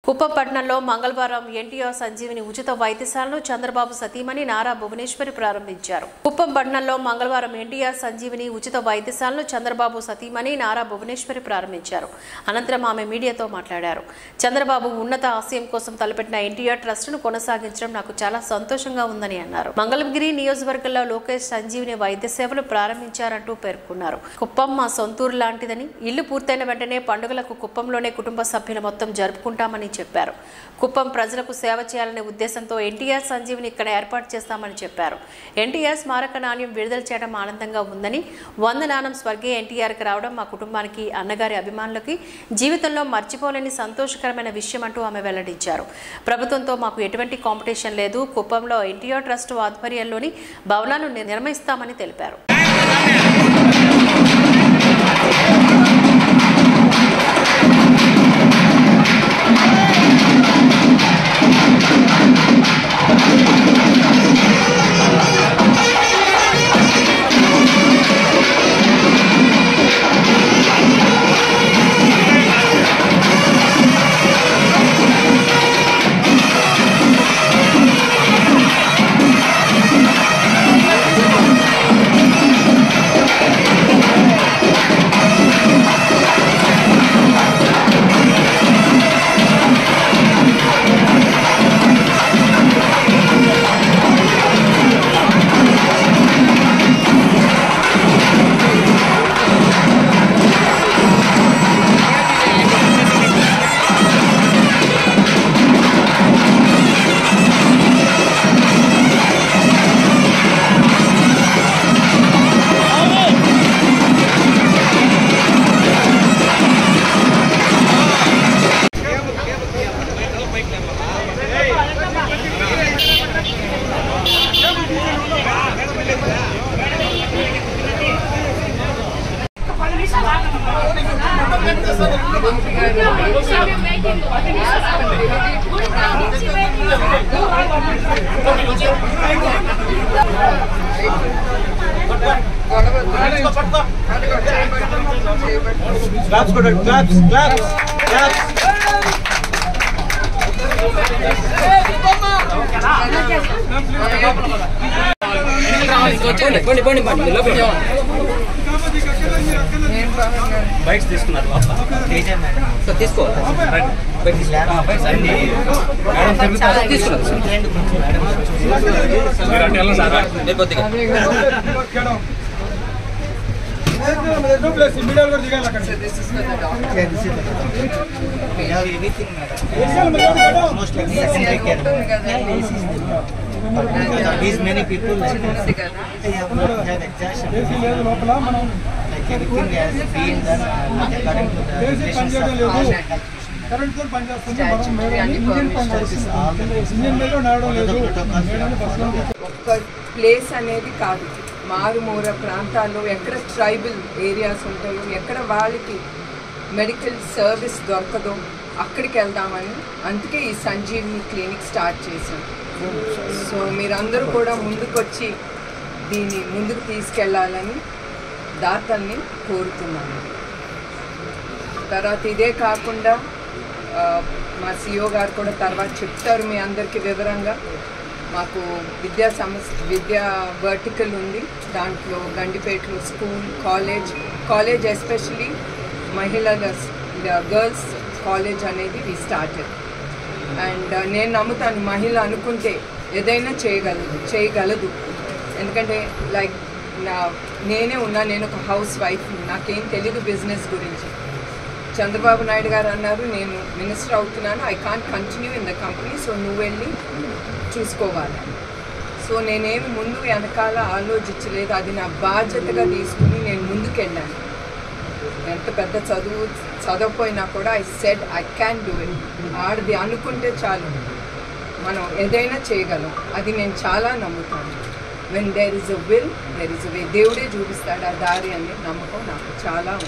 కుప్పపట్నంలో మంగళవారం ఎన్టీఆర్ సంజీవిని ఉచిత వైద్యశాలను చంద్రబాబు సతీమణి నారా భువనేశ్వరి ప్రారంభించారు కుప్పం పట్టణంలో మంగళవారం ఎన్టీఆర్ సంజీవిని ఉచిత వైద్యశాలను చంద్రబాబు సతీమణి నారా భువనేశ్వరి ప్రారంభించారు అనంతరం ఆమె మీడియాతో మాట్లాడారు చంద్రబాబు ఉన్నత ఆశయం కోసం తలపెట్టిన ఎన్టీఆర్ ట్రస్ట్ ను కొనసాగించడం నాకు చాలా సంతోషంగా ఉందని అన్నారు మంగళగిరి నియోజకవర్గంలో లోకేష్ సంజీవిని వైద్య సేవలు ప్రారంభించారంటూ పేర్కొన్నారు కుప్పం మా సొంతూరు లాంటిదని ఇల్లు పూర్తయిన వెంటనే పండుగలకు కుప్పంలోనే కుటుంబ సభ్యులు మొత్తం జరుపుకుంటామని చెప్పారు కుప్పం ప్రజలకు సేవ చేయాలనే ఉద్దేశంతో ఎన్టీఆర్ సంజీవిని ఇక్కడ ఏర్పాటు చేస్తామని చెప్పారు ఎన్టీఆర్ స్మారక నాణ్యం విడుదల చేయడం ఆనందంగా ఉందని వంద నాణం స్వర్గీయ ఎన్టీఆర్కి రావడం మా కుటుంబానికి అన్నగారి అభిమానులకి జీవితంలో మర్చిపోలేని సంతోషకరమైన విషయం అంటూ ఆమె వెల్లడించారు ప్రభుత్వంతో మాకు ఎటువంటి కాంపిటీషన్ లేదు కుప్పంలో ఎన్టీఆర్ ట్రస్ట్ ఆధ్వర్యంలోని భవనాలు నిర్మిస్తామని తెలిపారు Claps, good, claps, claps, claps. పోండి పోండి పోండి లోపల బైక్స్ తీసుకున్నారు సార్ తీసుకోవాలి తీసుకున్నారు మీరు అంటే వెళ్ళండి సార్ మీరు కొద్దిగా These many people like they have not had exhaustion. Like everything has been done uh, according to the regulations of the కరెంట్తో పనిచేస్తుంది మనం మేడం ఇంజిన్ పని నడుస్తుంది ఇంజిన్ మీద నడవడం లేదు మేడం బస్సులో ఒక్క ప్లేస్ అనేది కాదు మారుమూర ప్రాంతాల్లో ఎక్కడ ట్రైబల్ ఏరియాస్ ఉంటాయో ఎక్కడ వాళ్ళకి మెడికల్ సర్వీస్ దొరకదో అక్కడికి వెళ్దామని అందుకే ఈ సంజీవిని క్లినిక్ స్టార్ట్ చేశాం సో మీరందరూ కూడా ముందుకొచ్చి దీన్ని ముందుకు తీసుకెళ్లాలని దాతల్ని కోరుతున్నాను తర్వాత ఇదే కాకుండా ఆ, మా సిఓ గారు కూడా తర్వాత చెప్తారు మీ అందరికీ వివరంగా మాకు విద్యా సంస్థ విద్యా వర్టికల్ ఉంది దాంట్లో గండిపేటలో స్కూల్ కాలేజ్ కాలేజ్ ఎస్పెషలీ మహిళల గర్ల్స్ కాలేజ్ అనేది వి స్టార్టెడ్ అండ్ నేను నమ్ముతాను మహిళ అనుకుంటే ఏదైనా చేయగలదు చేయగలదు ఎందుకంటే లైక్ నా నేనే ఉన్నా నేను ఒక హౌస్ వైఫ్ నాకేం తెలియదు బిజినెస్ గురించి చంద్రబాబు నాయుడు గారు అన్నారు నేను మినిస్టర్ అవుతున్నాను I can't continue in the company so నువ్వు వెళ్ళి చూసుకోవాలి సో నేనేమి ముందు వెనకాల ఆలోచించలేదు అది నా బాధ్యతగా తీసుకుని నేను ముందుకెళ్ళాను ఎంత పెద్ద చదువు చదవపోయినా కూడా I said I can do it ఆడది అనుకుంటే చాలు మనం ఏదైనా చేయగలం అది నేను చాలా నమ్ముతాను when there is a will there is a way దేవుడే చూపిస్తాడు ఆ దారి అనే నమ్మకం నాకు చాలా ఉంది